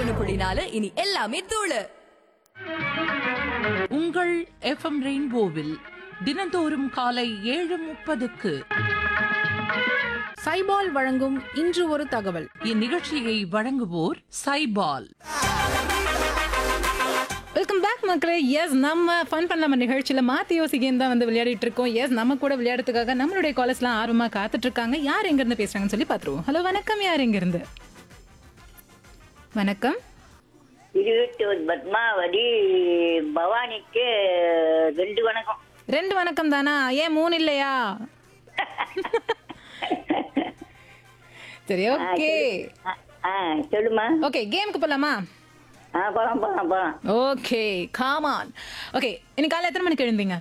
ஒண்ணு புள்ளி நாலு இனி எல்லாமே தூளு உங்கள் எஃப்எம் ரெயின்போவில் தினந்தோறும் காலை ஏழு முப்பதுக்கு சைபால் வழங்கும் இன்று ஒரு தகவல் இந்நிகழ்ச்சியை வழங்குவோர் சைபால் வெல்கம் பேக் மக்களே எஸ் நம்ம ஃபன் பண்ணலாம நிகழ்ச்சியில மாத்தி யோசிக்கேன் தான் வந்து விளையாடிட்டு இருக்கோம் எஸ் நம்ம கூட விளையாடுறதுக்காக நம்மளுடைய காலேஜ்லாம் ஆர்வமா காத்துட்டு இருக்காங்க யார் எங்க இருந்து பேசுறாங்கன்னு சொல்லி பாத்துருவோம் ஹலோ வணக்கம் யார் எங்க இருந்து வணக்கம் இருபத்தூர் பத்மாவதி பவானிக்கு ரெண்டு வணக்கம் ரெண்டு வணக்கம் தானா ஏன் மூணு இல்லையா சரி ஓகே ஆ, ஆ சொல்லுமா ஓகே கேமுக்கு போலாமா ஆ போலாம் போலாம் போலாம் ஓகே காமான் ஓகே இன்னைக்கு காலையில் எத்தனை மணிக்கு எழுந்தீங்க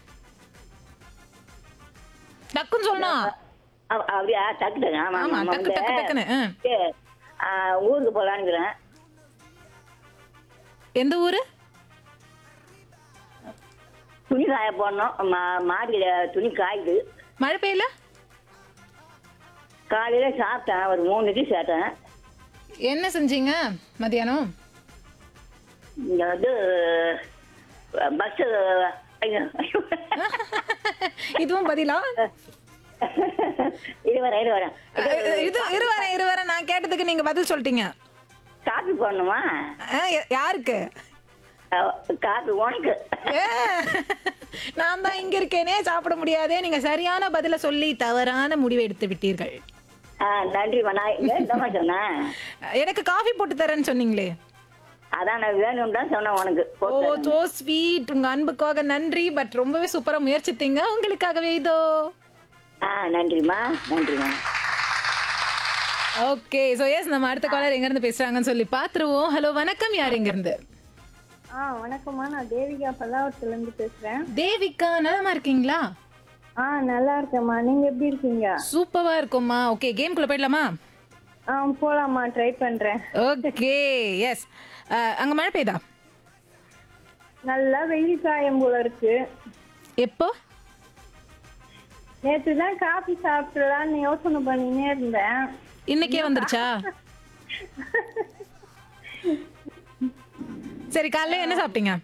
டக்குன்னு சொல்லணும் அ- அப்படியா டக்கு டக்கு ஆமா ஆமா, ஆமா டக்கு, டக்கு, டக்குன்னு, ஆ. வந்து, ஆ, ஊருக்கு போலான்னுக்கிறேன் எந்த ஊரு துணி காய போடணும் மா- மாடியில துணி காயுது மழை பெய்யல காலையில சாப்பிட்டேன் ஒரு மூணு இட்லி சாப்பிட்டேன் என்ன செஞ்சீங்க மதியானம் இங்க வந்து பஸ் இதுவும் பதிலா இது வரேன் இது வரேன் அஹ், இது இருவரேன் இருவரேன் நான் கேட்டதுக்கு நீங்க பதில் சொல்லிட்டீங்க காப்பி போடணுமா அஹ், யா- யாருக்கு அஹ், காப்பி உனக்கு ஏ, நான் தான் இங்க இருக்கேனே சாப்பிட முடியாதே நீங்க சரியான பதில சொல்லி தவறான முடிவை எடுத்து விட்டீர்கள் ஆ நன்றிம்மா நான் என்னம்மா சொன்னேன் எனக்கு காஃபி போட்டு தரேன்னு சொன்னீங்களே அதான் நான் வேணும் தான் சொன்னேன் உனக்கு ஓ சோ ஸ்வீட் உங்க அன்புக்காக நன்றி பட் ரொம்பவே சூப்பரா முயற்சித்தீங்க உங்களுக்காகவே இதோ ஆ நன்றிம்மா நன்றிம்மா ஓகே சோ எஸ் நம்ம அடுத்த காலர் எங்க இருந்து பேசுறாங்கன்னு சொல்லி பாத்துருவோம் ஹலோ வணக்கம் யார் எங்க இருந்து ஆ வணக்கம்மா நான் தேவிகா பல்லாவரத்துல இருந்து பேசுறேன் தேவிகா நலமா இருக்கீங்களா ஆ நல்லா இருக்கேம்மா நீங்க எப்படி இருக்கீங்க சூப்பரா இருக்கும்மா ஓகே கேம்குள்ள போயிடலாமா ஆ போலாம்மா ட்ரை பண்றேன் ஓகே எஸ் அங்க மழை பெய்தா நல்லா வெயில் காயம் போல இருக்கு எப்போ நேற்று தான் காஃபி சாப்பிடலான்னு யோசனை பண்ணினே இருந்தேன் இன்னைக்கே வந்துருச்சா சரி காலைல என்ன சாப்பிட்டீங்க